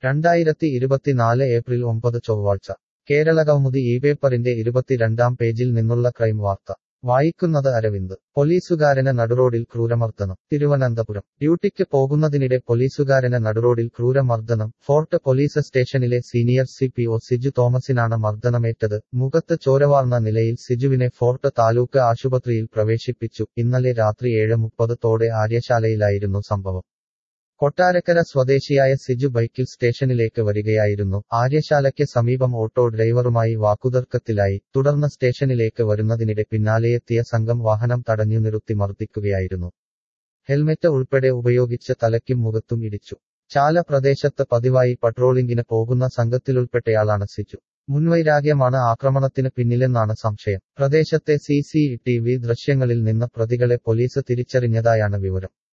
രണ്ടായിരത്തി ഇരുപത്തിനാല് ഏപ്രിൽ ഒമ്പത് ചൊവ്വാഴ്ച കേരളകൗമുദി ഈ പേപ്പറിന്റെ ഇരുപത്തിരണ്ടാം പേജിൽ നിന്നുള്ള ക്രൈം വാർത്ത വായിക്കുന്നത് അരവിന്ദ് പോലീസുകാരന് നടുറോഡിൽ ക്രൂരമർദ്ദനം തിരുവനന്തപുരം ഡ്യൂട്ടിക്ക് പോകുന്നതിനിടെ പോലീസുകാരന് നടുറോഡിൽ ക്രൂരമർദ്ദനം ഫോർട്ട് പോലീസ് സ്റ്റേഷനിലെ senior C P O Siju തോമസിനാണ് മർദ്ദനമേറ്റത് മുഖത്ത് ചോരവാർന്ന നിലയിൽ സിജുവിനെ ഫോർട്ട് താലൂക്ക് ആശുപത്രിയിൽ പ്രവേശിപ്പിച്ചു ഇന്നലെ രാത്രി ഏഴ് മുപ്പതോടെ ആര്യശാലയിലായിരുന്നു സംഭവം കൊട്ടാരക്കര സ്വദേശിയായ സിജു ബൈക്കിൽ സ്റ്റേഷനിലേക്ക് വരികയായിരുന്നു ആര്യശാലയ്ക്ക് സമീപം ഓട്ടോ ഡ്രൈവറുമായി വാക്കുതർക്കത്തിലായി തുടർന്ന് സ്റ്റേഷനിലേക്ക് വരുന്നതിനിടെ പിന്നാലെയെത്തിയ സംഘം വാഹനം തടഞ്ഞു നിർത്തി മർദ്ദിക്കുകയായിരുന്നു ഹെൽമെറ്റ് ഉൾപ്പെടെ ഉപയോഗിച്ച് തലയ്ക്കും മുഖത്തും ഇടിച്ചു ചാല പ്രദേശത്ത് പതിവായി പട്രോളിംഗിന് പോകുന്ന സംഘത്തിലുൾപ്പെട്ടയാളാണ് സിജു മുൻവൈരാഗ്യമാണ് ആക്രമണത്തിന് പിന്നിലെന്നാണ് സംശയം പ്രദേശത്തെ സി സി ടി വി ദൃശ്യങ്ങളിൽ നിന്ന് പ്രതികളെ പോലീസ് തിരിച്ചറിഞ്ഞതായാണ് വിവരം